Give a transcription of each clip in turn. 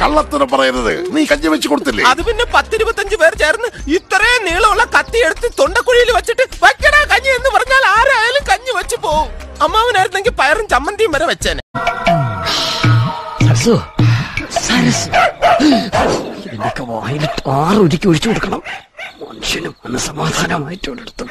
കള്ളത്തിന് പറയരുത് നീ കഞ്ഞി വെച്ച് കൊടുത്തില്ലേ അത് പിന്നെ പത്തിരുപത്തഞ്ച് പേർ ചേർന്ന് ഇത്രയും നീളമുള്ള കത്തി എടുത്ത് തൊണ്ടക്കുഴിയിൽ വെച്ചിട്ട് വയ്ക്കടാ കഞ്ഞി എന്ന് പറഞ്ഞാൽ ആരായാലും കഞ്ഞി വെച്ച് പോവും അമ്മാവനായിരുന്നെങ്കിൽ പയറും ചമ്മന്തിയും വരെ വെച്ചേനെ സരസു സരസ് ഇതിന്റെയൊക്കെ വായിൽ ആറൊരുക്കി ഒഴിച്ചു കൊടുക്കണം മനുഷ്യനും അന്ന് സമാധാനമായിട്ടോടെടുത്തു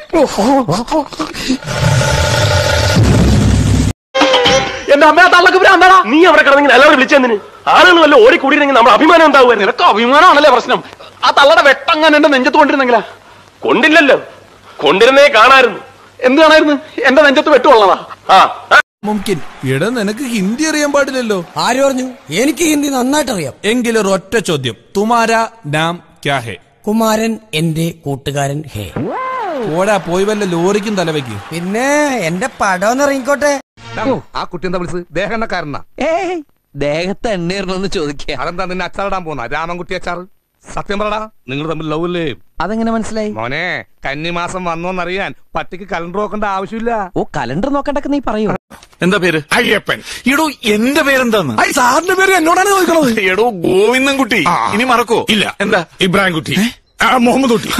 എന്റെ അമ്മ തള്ളക്ക് ഭ്രാന്താടാ നീ അവിടെ കിടന്നെങ്കിൽ എല്ലാവരും വിളിച്ചെന്തിന് ആളുകൾ വല്ല ഓടി കൂടിയിരുന്നെങ്കിൽ നമ്മുടെ അഭിമാനം എന്താവുമായിരുന്നു നിനക്ക് അഭിമാനമാണല്ലേ പ്രശ്നം ആ തള്ളയുടെ വെട്ടങ്ങനെ എന്റെ നെഞ്ചത്ത് കൊണ്ടിരുന്നെങ്കിലാ കൊണ്ടില്ലല്ലോ കൊണ്ടിരുന്നേ കാണായിരുന്നു എന്ത് കാണായിരുന്നു എന്റെ നെഞ്ചത്ത് വെട്ടുകൊള്ളതാ ആ ആ. മുംകിൻ എടാ നിനക്ക് ഹിന്ദി അറിയാൻ പാടില്ലല്ലോ ആര് പറഞ്ഞു എനിക്ക് ഹിന്ദി നന്നായിട്ട് അറിയാം എങ്കിലൊരു ഒറ്റ ചോദ്യം തുമാര നാം ക്യാ ഹേ കുമാരൻ എന്റെ കൂട്ടുകാരൻ ഹേ ഓടാ പോയി വല്ല ലോറിക്കും തലവയ്ക്ക് പിന്നെ എന്റെ പടം ഇറങ്ങിക്കോട്ടെ ആ കുട്ടി എന്താ വിളിച്ചത് ദേഹണ്ണക്കാരനാ ഏയ് ദേഹത്ത് എണ്ണീരണമെന്ന് ചോദിക്കുക അതെന്താ നിന്നെ അച്ചാറിടാൻ പോന്ന രാമൻകുട്ടി അച്ചാർ സത്യം പറടാ നിങ്ങൾ തമ്മിൽ ലവ് അല്ലേ അതെങ്ങനെ മനസ്സിലായി മോനെ കന്നിമാസം വന്നോന്നറിയാൻ പട്ടിക്ക് കലണ്ടർ നോക്കേണ്ട ആവശ്യമില്ല ഓ കലണ്ടർ നോക്കണ്ടൊക്കെ നീ പറയൂ എന്താ പേര് അയ്യപ്പൻ എടോ എന്റെ പേരെന്താന്ന് സാറിന്റെ പേര് എന്നോടാണ് ചോദിക്കണത് എടോ ഗോവിന്ദൻകുട്ടി ഇനി മറക്കോ ഇല്ല എന്താ ഇബ്രാഹിം കുട്ടി ആ, മുഹമ്മദ് കുട്ടി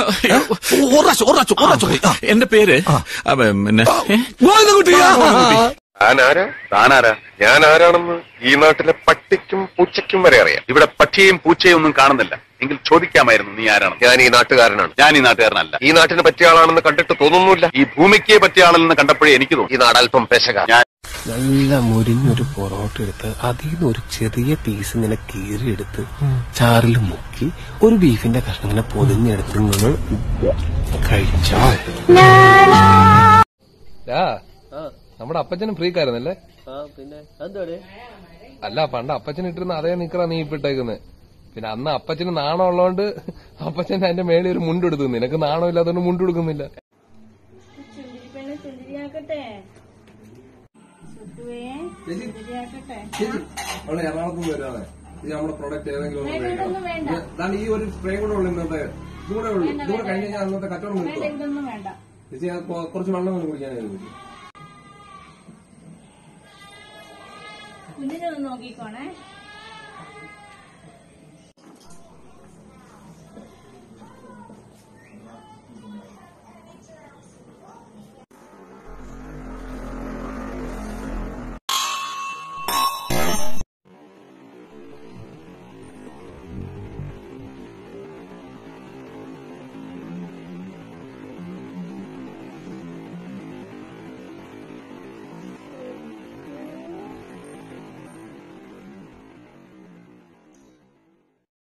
എന്റെ പേര് അപ്പൊ, പിന്നെ ഏ? താനാരാ താനാരാ ഞാൻ ആരാണെന്ന് ഈ നാട്ടിലെ പട്ടിക്കും പൂച്ചയ്ക്കും വരെ അറിയാം ഇവിടെ പക്ഷിയും പൂച്ചയും ഒന്നും കാണുന്നില്ല എങ്കിൽ ചോദിക്കാമായിരുന്നു നീ ആരാണ് ഞാൻ ഈ നാട്ടുകാരനാണ് ഞാൻ ഈ നാട്ടുകാരനല്ല ഈ നാട്ടിന് പറ്റിയ ആളാണെന്ന് കണ്ടിട്ട് തോന്നുന്നില്ല ഈ ഭൂമിക്ക് പറ്റിയ ആളെന്ന് കണ്ടപ്പോഴേ എനിക്ക് തോന്നി ഈ നാട് അല്പം പെശക ഞാൻ നല്ല മുരിഞ്ഞൊരു പൊറോട്ട എടുത്ത് അതിൽ നിന്ന് ഒരു ചെറിയ പീസ് ഇങ്ങനെ കീറിയെടുത്ത് ചാറിൽ മുക്കി ഒരു ബീഫിന്റെ കഷ്ണം ഇങ്ങനെ പൊതിഞ്ഞെടുത്ത് നിങ്ങൾ കഴിച്ചാൽ നമ്മുടെ അപ്പച്ചനും ഫ്രീക്കായിരുന്നല്ലേ അല്ല പണ്ട് അപ്പച്ചൻ ഇട്ടിരുന്ന അതേ നിക്കറാ നീ ഇപ്പിട്ടേക്കുന്നത് പിന്നെ അന്ന് അപ്പച്ചന് നാണം ഉള്ളതുകൊണ്ട് അപ്പച്ചൻ അതിന്റെ മേളിൽ ഒരു മുണ്ടെടുത്തു നിനക്ക് നാണം ഇല്ലാത്തതുകൊണ്ട് മുണ്ടെടുക്കുന്നില്ല അവിടെ എറണാകുളത്ത് വരാതെ ഇത് നമ്മുടെ പ്രൊഡക്റ്റ് ഏതെങ്കിലും ഈ ഒരു സ്പ്രേ കൂടെ ഉള്ളു ഇന്നത്തെ ഇതുകൂടെ ഉള്ളു ഇതുകൂടെ കഴിഞ്ഞ് കഴിഞ്ഞാൽ അന്നത്തെ കച്ചവടം നിർത്തുക ചേച്ചി ഞാൻ കൊ- കുറച്ച് വെള്ളം ഒന്ന് കുടിക്കാനായിരുന്നു കുഞ്ഞിനെ ഒന്ന് നോക്കിക്കോണേ